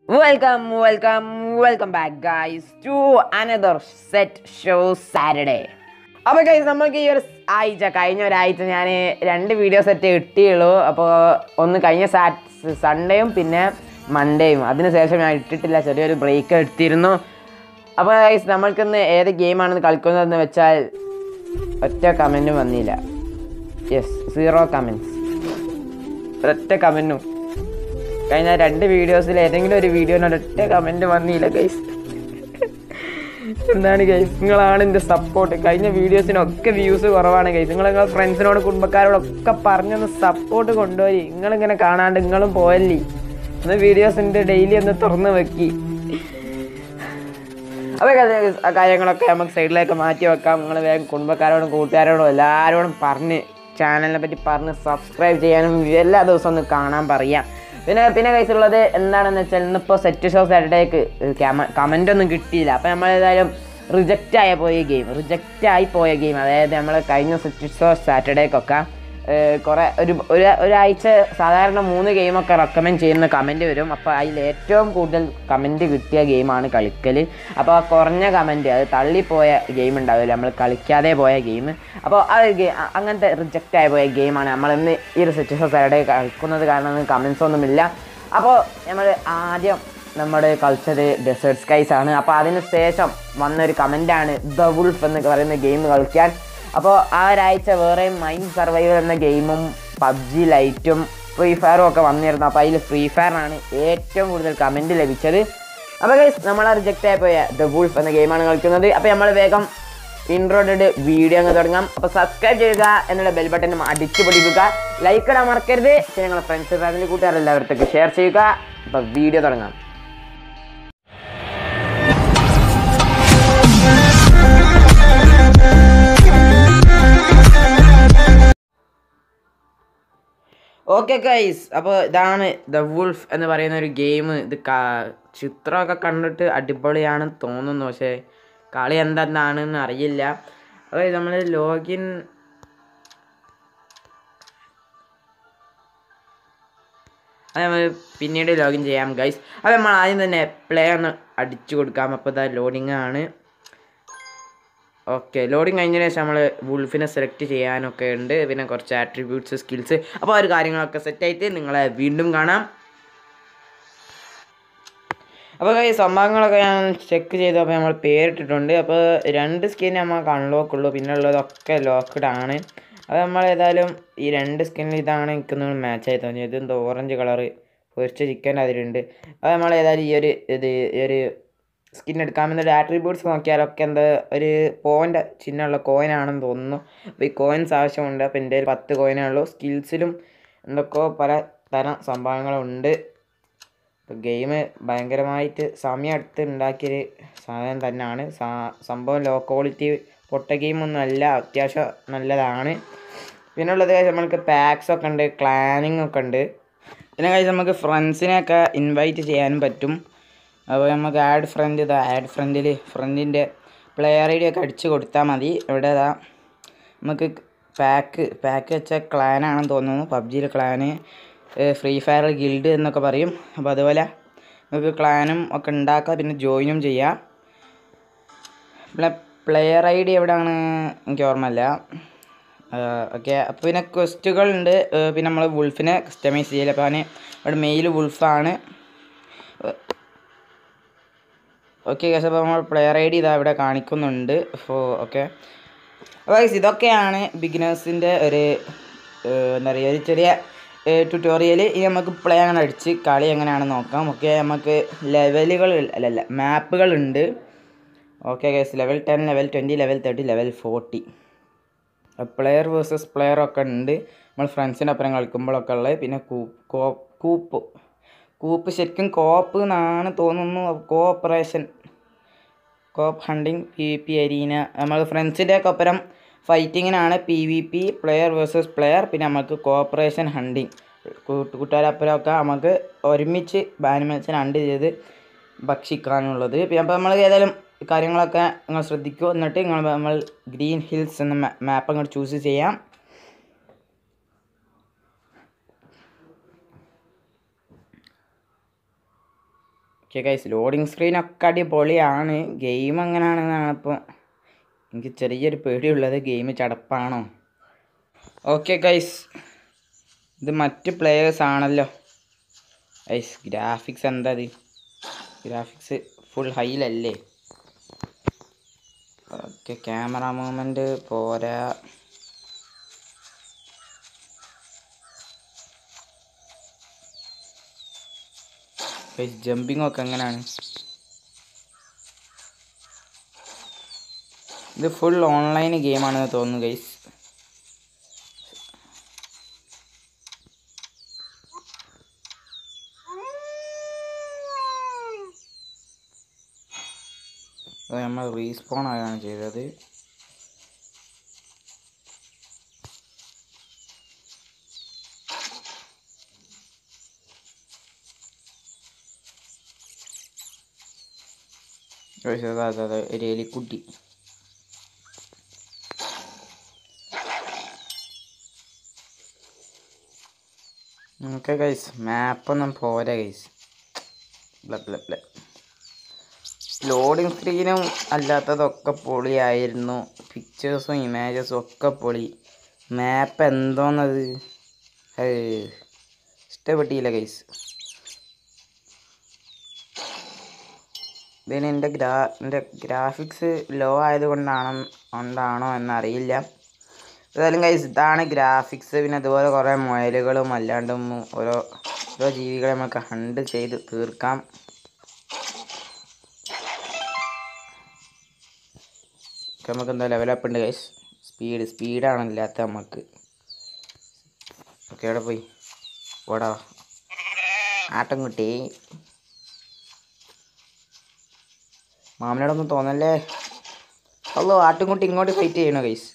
Welcome welcome welcome back guys to another set show Saturday അപ്പോൾ guys നമ്മൾക്ക് ഈ ഒരു ആഴ്ച കഴിഞ്ഞ ഒരാഴ്ച ഞാൻ രണ്ട് വീഡിയോ സെറ്റ് കിട്ടിയുള്ളൂ അപ്പോൾ ഒന്ന് കഴിഞ്ഞ സാറ്റ് സൺഡേയും പിന്നെ മൺഡേയും അതിനുശേഷം ഞാൻ ഇട്ടിട്ടില്ല ചെറിയൊരു ബ്രേക്ക് എടുത്തിരുന്നു അപ്പോൾ ഗൈസ് നമ്മൾക്കിന്ന് ഏത് ഗെയിമാണെന്ന് കളിക്കുന്നതെന്ന് വെച്ചാൽ ഒറ്റ കമൻറ്റും വന്നില്ല യെസ് സീറോ കമൻറ്റ്സ് ഒറ്റ കമൻറ്റും കഴിഞ്ഞ രണ്ട് വീഡിയോസിൽ ഏതെങ്കിലും ഒരു വീഡിയോന് ഒറ്റ കമൻറ്റ് വന്നില്ല ഗൈസ് എന്താണ് ഗൈസ് നിങ്ങളാണ് എൻ്റെ സപ്പോർട്ട് കഴിഞ്ഞ വീഡിയോസിനൊക്കെ വ്യൂസ് കുറവാണ് ഗൈസ് നിങ്ങൾ നിങ്ങളുടെ ഫ്രണ്ട്സിനോട് കുടുംബക്കാരോടൊക്കെ പറഞ്ഞൊന്ന് സപ്പോർട്ട് കൊണ്ടുപോയി നിങ്ങളിങ്ങനെ കാണാണ്ട് നിങ്ങളും പോയല്ലേ ഒന്ന് വീഡിയോസിൻ്റെ ഡെയിലി ഒന്ന് തുറന്ന് വെക്കി അതൊക്കെ അത് ആ കാര്യങ്ങളൊക്കെ നമുക്ക് സൈഡിലേക്ക് മാറ്റി വെക്കാം നിങ്ങൾ വേഗം കുടുംബക്കാരോടും കൂട്ടുകാരോടും എല്ലാവരോടും പറഞ്ഞ് ചാനലിനെ പറ്റി പറഞ്ഞ് സബ്സ്ക്രൈബ് ചെയ്യാനും എല്ലാ ദിവസവും ഒന്ന് കാണാൻ പറയാം പിന്നെ പിന്നെ കഴിച്ചുള്ളത് എന്താണെന്ന് വെച്ചാൽ ഇന്നിപ്പോൾ സെറ്റ് ഷോ സാറ്റർഡേക്ക് കമൻ്റ് ഒന്നും കിട്ടിയില്ല അപ്പോൾ നമ്മൾ ഏതായാലും റിജക്റ്റ് ആയ പോയ ഗെയിം റിജക്റ്റ് ആയി പോയ ഗെയിം അതായത് നമ്മൾ കഴിഞ്ഞ സെറ്റ് ഷോ സാറ്റർഡേക്കൊക്കെ കുറേ ഒരു ഒരു ഒരാഴ്ച സാധാരണ മൂന്ന് ഗെയിമൊക്കെ റെക്കമെൻഡ് ചെയ്യുന്ന കമൻറ്റ് വരും അപ്പോൾ അതിൽ ഏറ്റവും കൂടുതൽ കമൻറ്റ് കിട്ടിയ ഗെയിമാണ് കളിക്കൽ അപ്പോൾ ആ കുറഞ്ഞ കമൻറ്റ് അത് തള്ളിപ്പോയ ഗെയിം ഉണ്ടാവില്ല നമ്മൾ കളിക്കാതെ പോയ ഗെയിം അപ്പോൾ ആ ഗെയിം അങ്ങനത്തെ റിജക്റ്റ് ആയി പോയ ഗെയിമാണ് നമ്മളിന്ന് ഈ ഒരു സിറ്റുവേഷൻ സൈഡേ കളിക്കുന്നത് കാരണം കമൻസ് ഒന്നുമില്ല അപ്പോൾ നമ്മൾ ആദ്യം നമ്മുടെ കളിച്ചത് ഡെസേർട്ട് സ്കൈസ് ആണ് അപ്പോൾ അതിന് ശേഷം വന്നൊരു കമൻറ്റാണ് ദ വുൾഫ് എന്ന് പറയുന്ന ഗെയിം കളിക്കാൻ അപ്പോൾ ആ ഒരാഴ്ച വേറെ മൈൻഡ് സർവൈവൽ എന്ന ഗെയിമും പബ്ജി ലൈറ്റും ഫ്രീ ഫയറും ഒക്കെ വന്നിരുന്നു അപ്പോൾ അതിൽ ഫ്രീ ഫയറിനാണ് ഏറ്റവും കൂടുതൽ കമൻറ്റ് ലഭിച്ചത് അപ്പോൾ ഗൈസ് നമ്മൾ റിജക്റ്റ് ആയി പോയ ദ വുൾഫ് എന്ന ഗെയിമാണ് കളിക്കുന്നത് അപ്പോൾ നമ്മൾ വേഗം ഇൻട്രോഡ് വീഡിയോ അങ്ങ് തുടങ്ങാം അപ്പോൾ സബ്സ്ക്രൈബ് ചെയ്യുക എന്നുള്ള ബെൽ ബട്ടൺ അടിച്ചു പൊടിക്കുക ലൈക്ക് ഇടാൻ മറക്കരുത് പിന്നെ നിങ്ങളുടെ ഫ്രണ്ട്സ് ഫാമിലി കൂട്ടുകാരെല്ലാവർക്ക് ഷെയർ ചെയ്യുക അപ്പോൾ വീഡിയോ തുടങ്ങാം ഓക്കെ ഗൈസ് അപ്പോൾ ഇതാണ് ദ വുൾഫ് എന്ന് പറയുന്ന ഒരു ഗെയിം ഇത് കാ ചിത്രമൊക്കെ കണ്ടിട്ട് അടിപൊളിയാണെന്ന് തോന്നുന്നു പക്ഷേ കളി എന്തെന്നാണെന്ന് അറിയില്ല അപ്പോൾ നമ്മൾ ലോഗിൻ അത് നമ്മൾ പിന്നീട് ലോഗിൻ ചെയ്യാം ഗൈസ് അപ്പോൾ നമ്മൾ ആദ്യം തന്നെ പ്ലേ ഒന്ന് അടിച്ചു കൊടുക്കാം അപ്പോൾ ഇതാ ലോഡിങ് ആണ് ഓക്കെ ലോഡിങ് കഴിഞ്ഞതിന് ശേഷം നമ്മൾ വുൾഫിനെ സെലക്ട് ചെയ്യാനൊക്കെ ഉണ്ട് പിന്നെ കുറച്ച് ആട്രിബ്യൂട്ട്സ് സ്കിൽസ് അപ്പോൾ ആ ഒരു കാര്യങ്ങളൊക്കെ സെറ്റായിട്ട് നിങ്ങളെ വീണ്ടും കാണാം അപ്പോൾ ഈ സംഭവങ്ങളൊക്കെ ഞാൻ ചെക്ക് ചെയ്തു അപ്പോൾ നമ്മൾ പേരിട്ടിട്ടുണ്ട് അപ്പോൾ രണ്ട് സ്കിൻ നമുക്ക് അൺലോക്ക് ഉള്ളൂ പിന്നെ ഉള്ളതൊക്കെ ലോക്ക്ഡ് ആണ് അത് നമ്മൾ ഏതായാലും ഈ രണ്ട് സ്കിന്നിൽ ഇതാണ് എനിക്കൊന്ന് മാച്ചായി തോന്നിയത് എന്തോ ഓറഞ്ച് കളറ് പൊരിച്ച ചിക്കൻ അതിലുണ്ട് അത് നമ്മൾ ഏതായാലും ഈ ഒരു ഇത് ഈ ഒരു സ്കിൻ എടുക്കാമെന്നൊരു ആട്രിബ്യൂട്ട്സ് നോക്കിയാലൊക്കെ എന്താ ഒരു പോയിൻ്റ് ചിഹ്നമുള്ള കോയിനാണെന്ന് തോന്നുന്നു അപ്പോൾ ഈ കോയിൻസ് ആവശ്യമുണ്ട് അപ്പോൾ എൻ്റെ കയ്യിൽ പത്ത് കോയിനേ ഉള്ളൂ സ്കിൽസിലും എന്തൊക്കെയോ പല തരം സംഭവങ്ങളുണ്ട് ഇപ്പോൾ ഗെയിം ഭയങ്കരമായിട്ട് സമയം എടുത്ത് ഉണ്ടാക്കിയൊരു സാധനം തന്നെയാണ് സംഭവം ലോ ക്വാളിറ്റി പൊട്ട ഗെയിമൊന്നും അല്ല അത്യാവശ്യം നല്ലതാണ് പിന്നെ ഉള്ളത് നമ്മൾക്ക് പാക്സ് ഒക്കെ ഉണ്ട് ക്ലാനിങ് ഒക്കെ ഉണ്ട് പിന്നെ കഴിച്ച് നമുക്ക് ഫ്രണ്ട്സിനെയൊക്കെ ഇൻവൈറ്റ് ചെയ്യാനും പറ്റും അപ്പോൾ നമുക്ക് ആഡ് ഫ്രണ്ട് ഇതാ ആഡ് ഫ്രണ്ടിൽ ഫ്രണ്ടിൻ്റെ പ്ലെയർ ഐ ഡി ഒക്കെ അടിച്ച് കൊടുത്താൽ മതി ഇവിടെ ഇതാ നമുക്ക് പാക്ക് പാക്ക് വെച്ച ക്ലാനാണെന്ന് തോന്നുന്നു പബ്ജിയിൽ ക്ലാന് ഫ്രീ ഫയർ ഗിൽഡ് എന്നൊക്കെ പറയും അപ്പോൾ അതുപോലെ നമുക്ക് ക്ലാനും ഒക്കെ ഉണ്ടാക്കാം പിന്നെ ജോയിനും ചെയ്യാം പിന്നെ പ്ലെയർ ഐ ഡി എവിടെയാണ് എനിക്ക് ഓർമ്മയില്ല ഓക്കെ അപ്പോൾ പിന്നെ ക്വസ്റ്റുകളുണ്ട് പിന്നെ നമ്മൾ വുൾഫിനെ കസ്റ്റമൈസ് ചെയ്യില്ല അപ്പോൾ ഞാൻ ഇവിടെ മെയിൽ വുൾഫാണ് ഓക്കെ ഗസ് അപ്പോൾ നമ്മൾ പ്ലെയർ ഐ ഡി ഇതാ ഇവിടെ കാണിക്കുന്നുണ്ട് അപ്പോൾ ഓക്കെ അപ്പോൾ ഇതൊക്കെയാണ് ബിഗിനേഴ്സിൻ്റെ ഒരു എന്താ പറയുക ഒരു ചെറിയ ട്യൂട്ടോറിയൽ ഇനി നമുക്ക് പ്ലേ അങ്ങനെ അടിച്ച് കളി എങ്ങനെയാണെന്ന് നോക്കാം ഓക്കെ നമുക്ക് ലെവലുകൾ അല്ലല്ല മാപ്പുകളുണ്ട് okay guess level ten level twenty level thirty level forty player versus player ഒക്കെ ഉണ്ട് നമ്മൾ ഫ്രണ്ട്സിൻ്റെ ഒപ്പം കളിക്കുമ്പോഴൊക്കെ ഉള്ളത് പിന്നെ കൂപ്പ് കൂപ്പ് ശരിക്കും കോപ്പ് എന്നാണ് തോന്നുന്നു cooperation coop hunting P V P arena നമ്മൾ ഫ്രണ്ട്സിൻ്റെ ഒക്കെ ഒപ്പരം ഫൈറ്റിങ്ങിനാണ് P V P player versus player പിന്നെ നമുക്ക് കോപ്പറേഷൻ ഹണ്ടിങ് കൂട്ടുകാരപ്പുറമൊക്കെ നമുക്ക് ഒരുമിച്ച് ബാനിമൽസിനെ ഹണ്ട് ചെയ്ത് ഭക്ഷിക്കാനുള്ളത് പിന്നെ അപ്പോൾ നമ്മൾ ഏതായാലും കാര്യങ്ങളൊക്കെ നിങ്ങൾ ശ്രദ്ധിക്കുക എന്നിട്ട് നിങ്ങൾ നമ്മൾ ഗ്രീൻ ഹിൽസ് എന്ന മാപ്പ് അങ്ങോട്ട് ചൂസ് ചെയ്യാം ഓക്കെ ഗൈസ് ലോഡിങ് സ്ക്രീനൊക്കെ അടിപൊളിയാണ് ഗെയിം എങ്ങനെയാണെന്നാണ് ഇപ്പോൾ എനിക്ക് ചെറിയൊരു പേടിയുള്ളത് ഗെയിം ചടപ്പാണോ ഓക്കെ ഗൈസ് ഇത് മറ്റ് പ്ലേയേഴ്സ് ആണല്ലോ ഗൈസ് ഗ്രാഫിക്സ് എന്താ ഇത് ഗ്രാഫിക്സ് ഫുൾ ഹൈലല്ലേ ഓക്കെ ക്യാമറ മൂവ്മെൻറ്റ് പോരാ ഗൈസ് ജമ്പിങ് ഒക്കെ എങ്ങനെയാണ് ഇത് ഫുൾ ഓൺലൈൻ ഗെയിമാണെന്ന് തോന്നുന്നു ഗൈസ് അത് നമ്മൾ റീസ്പോൺ ആയാണ് ചെയ്തത് Guys, അതാ അതാ അതാ ഒരു എലിക്കുട്ടി ഓക്കെ ഗൈസ് മാപ്പൊന്നും പോരാ ഗൈസ് ബ്ല ബ്ല ബ്ല ലോഡിങ് സ്ക്രീനും അല്ലാത്തതൊക്കെ പൊളിയായിരുന്നു പിക്ചേഴ്സും ഇമേജസും ഒക്കെ പൊളി മാപ്പ് എന്തോന്നത് ഏയ്, ഇഷ്ടപ്പെട്ടില്ല ഗൈസ് ഇതിന് എൻ്റെ ഗ്രാ എൻ്റെ ഗ്രാഫിക്സ് ലോ ആയതുകൊണ്ടാണ് കൊണ്ടാണോ എന്നറിയില്ല ഏതായാലും ഗൈസ് ഇതാണ് ഗ്രാഫിക്സ് പിന്നെ അതുപോലെ കുറേ മുയലുകളും അല്ലാണ്ടും ഓരോ ഓരോ ജീവികളെ നമുക്ക് ഹണ്ട് ചെയ്ത് തീർക്കാം ഒക്കെ നമുക്ക് എന്താ ലെവലപ്പ് ഉണ്ട് ഗൈസ് സ്പീഡ് സ്പീഡാണ് ഇല്ലാത്ത നമുക്ക് ഓക്കെ എവിടെ പോയി ഓടാ ആട്ടംകുട്ടി മാമനോടൊന്നും തോന്നല്ലേ അല്ലോ ആട്ടുംകുട്ടി ഇങ്ങോട്ട് ഫൈറ്റ് ചെയ്യണോ ഗൈസ്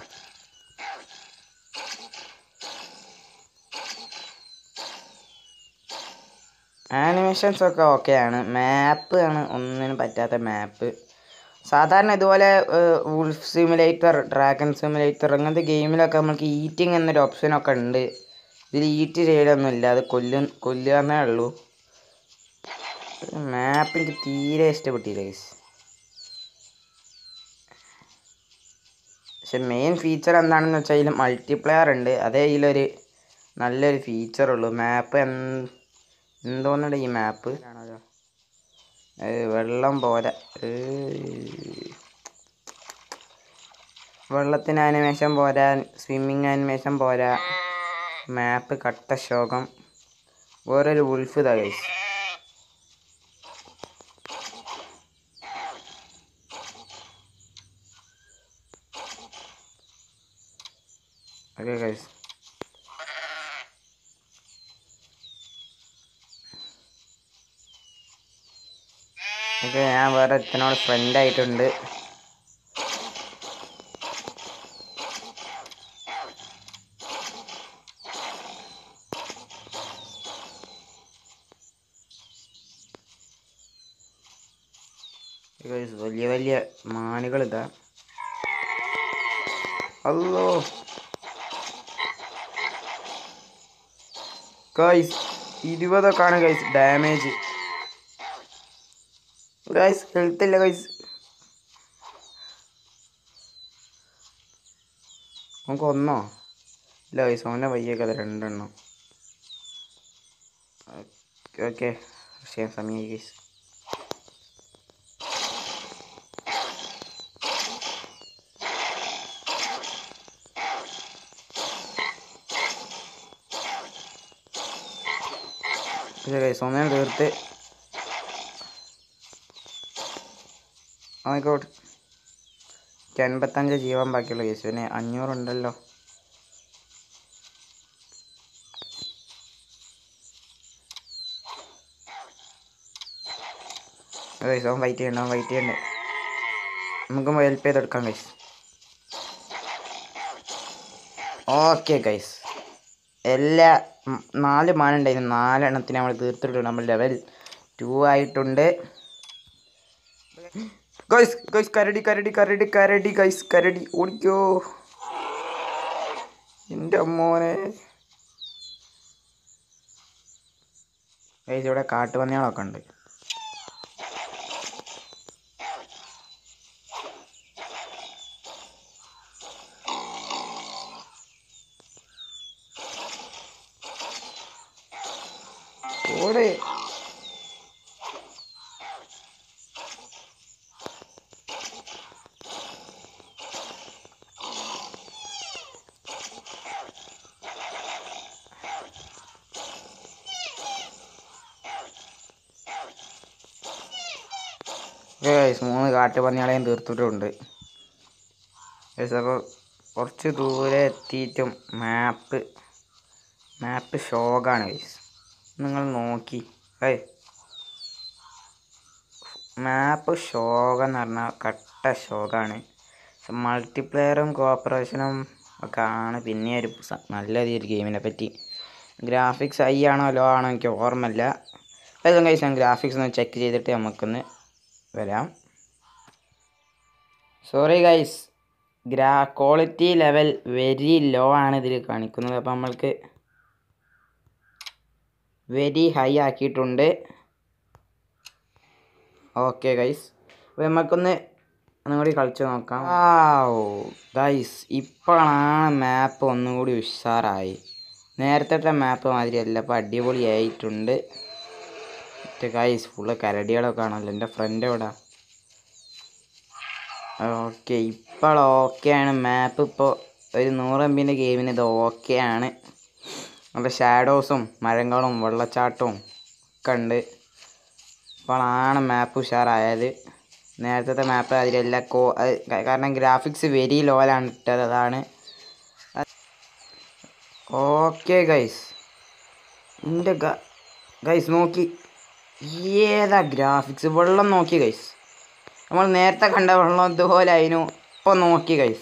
ആനിമേഷൻസ് ഒക്കെ ഓക്കെയാണ് മാപ്പ് ആണ് ഒന്നിനും പറ്റാത്ത മാപ്പ് സാധാരണ ഇതുപോലെ വുൾഫ് സിമുലേറ്റർ ഡ്രാഗൺ സിമുലേറ്റർ അങ്ങനത്തെ ഗെയിമിലൊക്കെ നമുക്ക് ഈറ്റിംഗ് എന്നൊരു ഓപ്ഷനൊക്കെ ഉണ്ട് ഇതിൽ ഈറ്റ് ചെയ്യലൊന്നുമില്ല അത് കൊല്ലു കൊല്ലുക എന്നേ ഉള്ളൂ മാപ്പ് എനിക്ക് തീരെ ഇഷ്ടപ്പെട്ടില്ല ഗൈസ് പക്ഷെ മെയിൻ ഫീച്ചർ എന്താണെന്ന് വെച്ചാൽ ഇതിൽ മൾട്ടിപ്ലെയർ ഉണ്ട് അതേ ഇതിലൊരു നല്ലൊരു ഫീച്ചർ ഉള്ളൂ മാപ്പ് എന്തോന്നുണ്ട് ഈ മാപ്പ് വെള്ളം പോരാ ഏയ്. വെള്ളത്തിന് ആനിമേഷൻ പോരാ സ്വിമ്മിങ് ആനിമേഷൻ പോരാ മാപ്പ് കട്ട ശോകം വേറൊരു വുൾഫ് ഇതാ ഗൈസ് ഓക്കെ ഗൈസ് ഓക്കെ ഞാൻ വേറെ ഒരുത്തനോട് ഫ്രണ്ട് ആയിട്ടുണ്ട് Guys, വലിയ വലിയ മാനുകൾ ഇതാ അല്ലോ ഗൈസ് ഇരുപതൊക്കെയാണ് ഗൈസ് ഡാമേജ് ഗൈസ് ഹെൽത്ത് ഇല്ല ഗൈസ് നമുക്ക് ഒന്നോ ഇല്ല ഗൈസ് അവൻ്റെ വയ്യൊക്കെ അത് രണ്ടെണ്ണം ഓക്കെ ചെയ്യാൻ സമയമായി ഗൈസ് ഗൈസ് ഒന്നേ തീർത്ത് ആയിക്കോട്ടെ എനിക്ക് എൺപത്തഞ്ച് ജീവൻ ബാക്കിയുള്ള കേസ് പിന്നെ അഞ്ഞൂറുണ്ടല്ലോ ഗൈസ് അവൻ ഫൈറ്റ് ചെയ്യണ്ട അവൻ ഫൈറ്റ് ചെയ്യണ്ടേ നമുക്കും ഹെൽപ്പ് ചെയ്തെടുക്കാം ഗൈസ് ഓക്കെ ഗൈസ് എല്ലാ ഉം, നാല് മാൻ ഉണ്ടായിരുന്നു നാലെണ്ണത്തിന് നമ്മൾ തീർത്തിട്ടുണ്ട് നമ്മൾ ലെവൽ ടു ആയിട്ടുണ്ട് ഗൈസ് ഗൈസ് കരടി കരടി കരടി കരടി ഗൈസ് കരടി ഓടിക്കോ എൻ്റെ അമ്മോനെ ഗൈസ് ഇവിടെ കാട്ടുപന്നികളൊക്കെ ഉണ്ട് ഓട് ഗൈസ് മൂന്ന് കാട്ടുപന്നികളെയും തീർത്തിട്ടുണ്ട് ഗൈസ് അപ്പോൾ കുറച്ച് ദൂരെ എത്തിയിട്ടും മാപ്പ് മാപ്പ് ഷോക്കാണ് ഗൈസ് നിങ്ങൾ നോക്കി ഏയ് മാപ്പ് ഷോക എന്ന് പറഞ്ഞാൽ കട്ട ഷോക്കാണ് മൾട്ടിപ്ലെയറും കോപ്പറേഷനും ഒക്കെ ആണ് പിന്നെ ഒരു സ- നല്ലത് ഈ ഒരു ഗെയിമിനെ പറ്റി ഗ്രാഫിക്സ് ഹൈ ആണോ ലോ ആണോ എനിക്ക് ഓർമ്മയില്ല അതെല്ലാം കഴിച്ച് ഞാൻ ഗ്രാഫിക്സ് ഒന്ന് ചെക്ക് ചെയ്തിട്ട് നമുക്കൊന്ന് വരാം സോറി ഗൈസ് ഗ്രാ ക്വാളിറ്റി ലെവൽ വെരി ലോ ആണ് ഇതിൽ കാണിക്കുന്നത് അപ്പോൾ നമ്മൾക്ക് വെരി ഹൈ ആക്കിയിട്ടുണ്ട് ഓക്കെ ഗൈസ് അപ്പോൾ നമുക്കൊന്ന് ഒന്നും കൂടി കളിച്ച് നോക്കാം ഓ ഗൈസ് ഇപ്പോഴാണ് മാപ്പ് ഒന്നും കൂടി ഉഷാറായി നേരത്തെ മാപ്പ് മാതിരിയല്ല ഇപ്പോൾ അടിപൊളിയായിട്ടുണ്ട് മറ്റേ ഗൈസ് ഫുള്ള് കരടികളൊക്കെ ആണല്ലോ എൻ്റെ ഫ്രണ്ട് എവിടെ ഓക്കെ ഇപ്പോൾ ഓക്കെയാണ് മാപ്പ് ഇപ്പോൾ ഒരു നൂറ് എം ബിൻ്റെ ഗെയിമിന് ഇത് ഓക്കെയാണ് നല്ല ഷാഡോസും മരങ്ങളും വെള്ളച്ചാട്ടവും ഒക്കെ ഉണ്ട് ഇപ്പോഴാണ് മാപ്പ് ഉഷാറായത് നേരത്തെ മാപ്പ് അതിലല്ല കോ അത് ക- കാരണം ഗ്രാഫിക്സ് വെരി ലോലാണ് ഇട്ടത് അതാണ് ഓക്കെ ഗൈസ് എൻ്റെ ഗൈസ് നോക്കി ഏതാ ഗ്രാഫിക്സ് വെള്ളം നോക്കി ഗൈസ് നമ്മൾ നേരത്തെ കണ്ട വെള്ളം ഇതുപോലെ അതിനു ഇപ്പം നോക്കി ഗൈസ്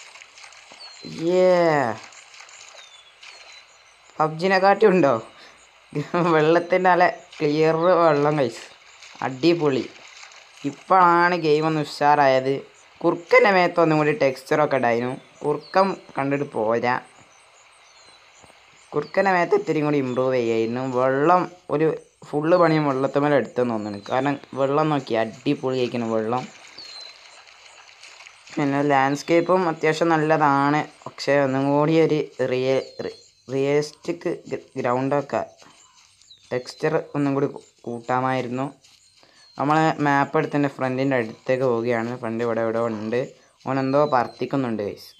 ഏ പബ്ജിനെ കാട്ടി ഉണ്ടോ വെള്ളത്തിൻ്റെ നല്ല ക്ലിയർ വെള്ളം കൈസ് അടിപൊളി ഇപ്പോഴാണ് ഗെയിം ഒന്ന് ഉഷാറായത് കുറുക്കൻ്റെ മേത്ത് ഒന്നും കൂടി ടെക്സ്ചറൊക്കെ ഉണ്ടായിരുന്നു കുറുക്കം കണ്ടിട്ട് പോരാ കുറുക്കൻ്റെ മേത്ത് ഇത്തിരി കൂടി ഇമ്പ്രൂവ് ചെയ്യായിരുന്നു വെള്ളം ഒരു ഫുള്ള് പണിയും വെള്ളത്തുമേലെ എടുത്തെന്ന് തോന്നുന്നു കാരണം വെള്ളം നോക്കി അടിപൊളി കഴിക്കണം വെള്ളം പിന്നെ ലാൻഡ്സ്കേപ്പും അത്യാവശ്യം നല്ലതാണ് പക്ഷേ ഒന്നും കൂടി ഒരു റിയ റിയലിസ്റ്റിക് ഗ്രൗണ്ടൊക്കെ ടെക്സ്ചർ ഒന്നും കൂടി കൂ- കൂട്ടാമായിരുന്നു നമ്മൾ മാപ്പ് എടുത്തതിൻ്റെ ഫ്രണ്ടിൻ്റെ അടുത്തേക്ക് പോവുകയാണ് ഫ്രണ്ട് ഇവിടെ ഇവിടെ ഉണ്ട് ഓൻ എന്തോ പറത്തിക്കുന്നുണ്ട് ഗൈസ്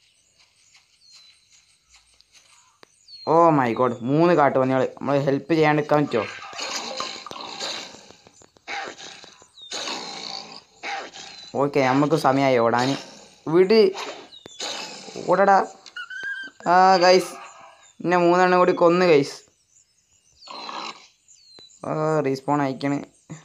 ഓ മൈ ഗോഡ് മൂന്ന് കാട്ടുപന്നികൾ നമ്മൾ ഹെൽപ്പ് ചെയ്യാണ്ടിരിക്കാൻ പറ്റുമോ ഓക്കെ നമുക്ക് സമയമായി ഓടാൻ വിട് ഓടടാ ആ ഗൈസ് എന്നെ മൂന്നെണ്ണം കൂടി കൊന്ന് ഗൈസ് ആ റീസ്പോൺ അയക്കണ്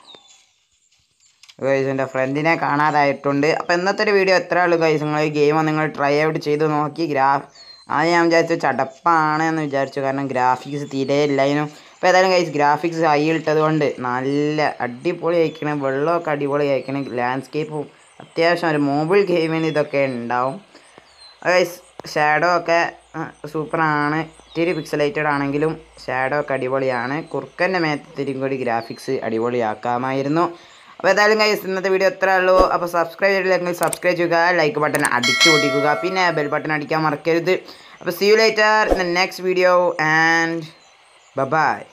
ഗൈസ് എൻ്റെ ഫ്രണ്ടിനെ കാണാതായിട്ടുണ്ട് അപ്പോൾ ഇന്നത്തെ ഒരു വീഡിയോ എത്ര ഉള്ളൂ ഗൈസ് നിങ്ങൾ ഈ ഗെയിം നിങ്ങൾ ട്രൈ ഔട്ട് ചെയ്ത് നോക്കി ഗ്രാഫ് ആദ്യം ഞാൻ വിചാരിച്ചു ചടപ്പാണ് എന്ന് വിചാരിച്ചു കാരണം ഗ്രാഫിക്സ് തീരെ ഇല്ലായിരുന്നു അപ്പോൾ ഏതായാലും ഗൈസ് ഗ്രാഫിക്സ് ഹൈ ഇട്ടത് കൊണ്ട് നല്ല അടിപൊളി അയക്കണം വെള്ളമൊക്കെ അടിപൊളി അയക്കണം ലാൻഡ്സ്കേപ്പും അത്യാവശ്യം ഒരു മൊബൈൽ ഗെയിമിന് ഇതൊക്കെ ഉണ്ടാവും ഗൈസ് ഷാഡോ ഒക്കെ സൂപ്പറാണ് ഇത്തിരി പിക്സലേറ്റഡ് ആണെങ്കിലും ഷാഡോ ഒക്കെ അടിപൊളിയാണ് കുറുക്കൻ്റെ മേത്ത് ഇത്തിരി കൂടി ഗ്രാഫിക്സ് അടിപൊളിയാക്കാമായിരുന്നു അപ്പോൾ ഏതായാലും ഗൈസ് ഇന്നത്തെ വീഡിയോ എത്ര ഉള്ളൂ അപ്പോൾ സബ്സ്ക്രൈബ് ചെയ്തില്ലെങ്കിൽ സബ്സ്ക്രൈബ് ചെയ്യുക ലൈക്ക് ബട്ടൺ അടിച്ചു പൊട്ടിക്കുക പിന്നെ ബെൽ ബട്ടൺ അടിക്കാൻ മറക്കരുത് അപ്പോൾ see you later next video and by